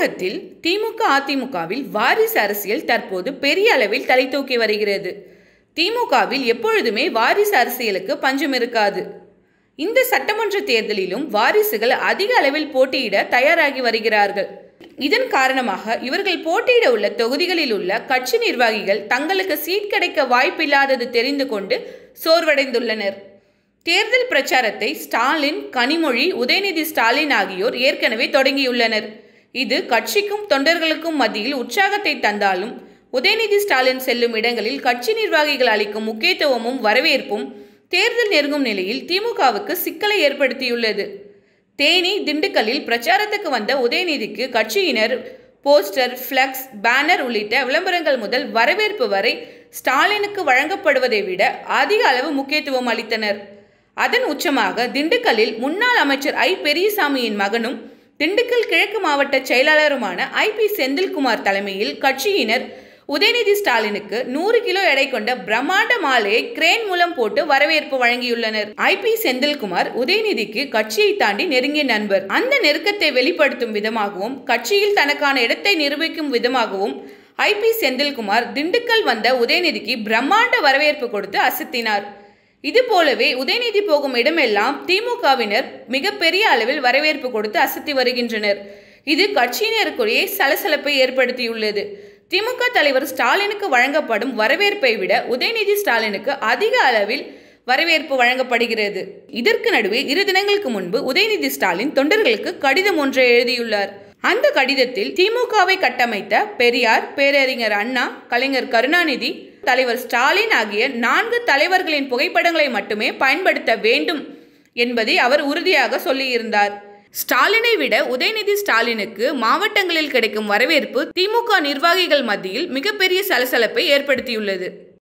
தமிழகத்தில் திமுக அதிமுகவில் வாரிசு அரசியல் தற்போது பெரிய அளவில் தலை தூக்கி வருகிறது திமுகவில் எப்பொழுதுமே வாரிசு அரசியலுக்கு பஞ்சம் இருக்காது இந்த சட்டமன்ற தேர்தலிலும் வாரிசுகள் அதிக அளவில் போட்டியிட தயாராகி வருகிறார்கள் இதன் காரணமாக இவர்கள் போட்டியிட உள்ள தொகுதிகளில் உள்ள கட்சி நிர்வாகிகள் தங்களுக்கு சீட் கிடைக்க வாய்ப்பில்லாதது தெரிந்து கொண்டு சோர்வடைந்துள்ளனர் தேர்தல் பிரச்சாரத்தை ஸ்டாலின் கனிமொழி உதயநிதி ஸ்டாலின் ஆகியோர் ஏற்கனவே தொடங்கியுள்ளனர் இது கட்சிக்கும் தொண்டர்களுக்கும் மத்தியில் உற்சாகத்தை தந்தாலும் உதயநிதி ஸ்டாலின் செல்லும் இடங்களில் கட்சி நிர்வாகிகள் அளிக்கும் முக்கியத்துவமும் வரவேற்பும் தேர்தல் நெருங்கும் நிலையில் திமுகவுக்கு சிக்கலை ஏற்படுத்தியுள்ளது தேனி திண்டுக்கல்லில் பிரச்சாரத்துக்கு வந்த உதயநிதிக்கு கட்சியினர் போஸ்டர் ஃப்ளக்ஸ் பேனர் உள்ளிட்ட விளம்பரங்கள் முதல் வரவேற்பு வரை ஸ்டாலினுக்கு வழங்கப்படுவதை விட அதிக அளவு முக்கியத்துவம் அளித்தனர் அதன் உச்சமாக திண்டுக்கல்லில் முன்னாள் அமைச்சர் ஐ பெரியசாமியின் மகனும் திண்டுக்கல் கிழக்கு மாவட்ட செயலாளருமான ஐ பி செந்தில்குமார் தலைமையில் கட்சியினர் உதயநிதி ஸ்டாலினுக்கு நூறு கிலோ எடை கொண்ட பிரம்மாண்ட மாலையை கிரேன் மூலம் போட்டு வரவேற்பு வழங்கியுள்ளனர் ஐ பி செந்தில்குமார் உதயநிதிக்கு கட்சியை தாண்டி நெருங்கிய நண்பர் அந்த நெருக்கத்தை வெளிப்படுத்தும் விதமாகவும் கட்சியில் தனக்கான இடத்தை நிரூபிக்கும் விதமாகவும் ஐ பி செந்தில்குமார் திண்டுக்கல் வந்த உதயநிதிக்கு பிரம்மாண்ட வரவேற்பு கொடுத்து அசத்தினார் இது போலவே உதயநிதி போகும் இடமெல்லாம் திமுகவினர் மிகப்பெரிய அளவில் வரவேற்பு கொடுத்து அசத்தி வருகின்றனர் இது கட்சியினருக்குள்ளேயே சலசலப்பை ஏற்படுத்தியுள்ளது திமுக தலைவர் ஸ்டாலினுக்கு வழங்கப்படும் வரவேற்பை விட உதயநிதி ஸ்டாலினுக்கு அதிக அளவில் வரவேற்பு வழங்கப்படுகிறது இதற்கு நடுவே இரு தினங்களுக்கு முன்பு உதயநிதி ஸ்டாலின் தொண்டர்களுக்கு கடிதம் ஒன்றை எழுதியுள்ளார் அந்த கடிதத்தில் திமுகவை கட்டமைத்த பெரியார் பேரறிஞர் அண்ணா கலைஞர் கருணாநிதி தலைவர் ஸ்டாலின் ஆகிய நான்கு தலைவர்களின் புகைப்படங்களை மட்டுமே பயன்படுத்த வேண்டும் என்பதை அவர் உறுதியாக சொல்லியிருந்தார் ஸ்டாலினை விட உதயநிதி ஸ்டாலினுக்கு மாவட்டங்களில் கிடைக்கும் வரவேற்பு திமுக நிர்வாகிகள் மத்தியில் மிகப்பெரிய சலசலப்பை ஏற்படுத்தியுள்ளது